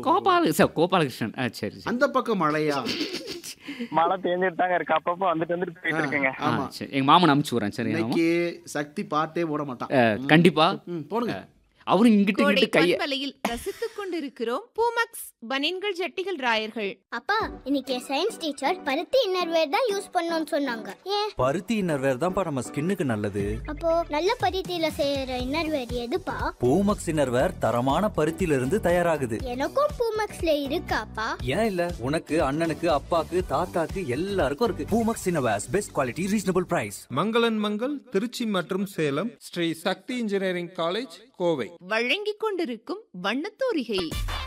Gopala sir Gopalakrishnan ஆ சரி சரி அந்த பக்கம் மழையா மழை பெஞ்சிட்டு தாங்க இருக்கு அப்பப்போ வந்துட்டு வந்துட்டு போயிட்டு இருக்குங்க ஆ ஆமா சரி எங்க மாமன் அனுப்பிச்சு விட்றேன் சரி இன்னைக்கு சக்தி பாட்டே போட மாட்டான் ஆ, கண்டிப்பா ம், போடுங்க அவரும் இங்கிட்டு கோடை இங்கிட்டு கைய பண்பலையில் ரசித்துக் கொண்டிருக்கிறோம் பூமக்ஸ் பனின்கள் ஜட்டிகள் ராயர்கள் அப்பா இன்னைக்கு சயின்ஸ் டீச்சர் பருத்தி இன்னர்வேர் தான் யூஸ் பண்ணணும்னு சொன்னாங்க ஏன் பருத்தி இன்னர்வேர் தான்ப்பா நம்ம ஸ்கின்னுக்கு நல்லது அப்போ நல்ல பருத்தியில செய்யற இன்னர்வேர் எதுப்பா பூமக்ஸ் இன்னர்வேர் தரமான பருத்தியில இருந்து தயாராகுது எனக்கும் பூமக்ஸ்ல இருக்காப்பா ஏன் இல்ல உனக்கு அண்ணனுக்கு அப்பாக்கு தாத்தாக்கு எல்லாருக்கும் இருக்கு Poomex innerwears best quality reasonable price மங்களன் மங்கள் திருச்சி மற்றும் சேலம் ஸ்ரீ சக்தி இன்ஜினியரிங் காலேஜ் கோவை வழங்கிக் கொண்டிருக்கும் வண்ணத்தூரிகை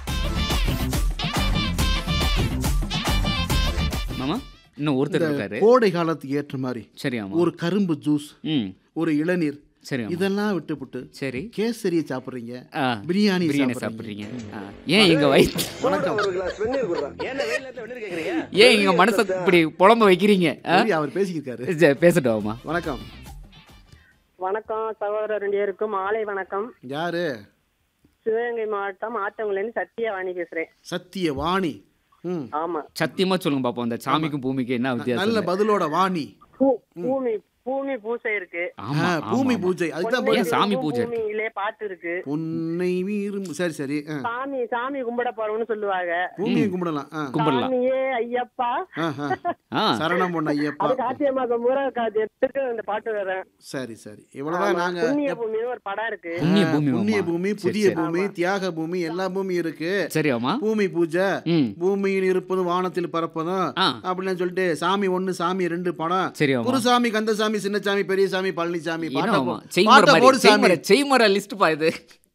மாமா இன்னும் ஒருத்தர் இந்த இருக்காரு கோடை காலத்துக்கு ஏற்ற மாதிரி சரி ஆமா ஒரு கரும்பு ஜூஸ் ம் ஒரு இளநீர் சரி ஆமா இதெல்லாம் விட்டுப்புட்டு சரி கேசரியை சாப்பிடுறீங்க ஆ, பிரியாணி பிரியாணி சாப்பிடுறீங்க சாப்பிடுறீங்க ஆ, ஏன் எங்க வயிற்று வணக்கம் ஏன் எங்க மனசை இப்படி புலம்ப வைக்கிறீங்க ஆ? சரி, அவர் பேசிக்கிருக்காரு சரி, பேசட்டுமா வணக்கம் வணக்கம் சகோதரர் ரெண்டு பேருக்கும் மாலை வணக்கம் யாரு சிவகங்கை மாவட்டம் ஆத்தங்குலேருந்து சத்யவாணி பேசுறேன் சத்திய வாணி ம் ஆமா சத்தியமா சொல்லுங்க பாப்போம் அந்த சாமிக்கும் பூமிக்கும் என்ன நல்ல வித்தியாசம் பதிலோட வாணி பூ பூமி பூமி பூசை இருக்கு ஆமா ஆ, பூமி ஆமா, பூஜை அதுதான் ஏன் பதில். சாமி பூஜை இருக்கு? பூமியிலே பாட்டு இருக்கு பொன்னை வீரும் சரி சரி ஆ. சாமி சாமி கும்பிட போறோம்னு சொல்லுவாங்க பூமியை கும்பிடலாம் ஆ. கும்பிடலாம் சாமியே ஐயப்பா ஆ, ஆ. ஆ சரணம் பொண்ணு ஐயப்பா அது காத்தியமாக முறை எடுத்துட்டு இந்த பாட்டு வரேன் சரி சரி இவ்வளவுதான் நாங்க புண்ணிய பூமின்னு ஒரு படம் இருக்கு புண்ணிய பூமி புண்ணிய மாமா. பூமி சரி, புதிய சரி. பூமி தியாக பூமி எல்லா பூமியும் இருக்கு சரி ஆமா பூமி பூஜை ம் பூமியில் இருப்பதும் வானத்தில் பறப்பதும் ஆ. அப்படின்னு சொல்லிட்டு சாமி ஒண்ணு சாமி ரெண்டு படம் சரி ஆமா குருசாமி கந்தசாமி சின்னசாமி பெரியசாமி பழனிசாமி பாட்டை என்னம்மா போ- செய்முறை பாட்டை போடு மாதிரி சாமி செய்முறை செய்முறை லிஸ்ட் பா இது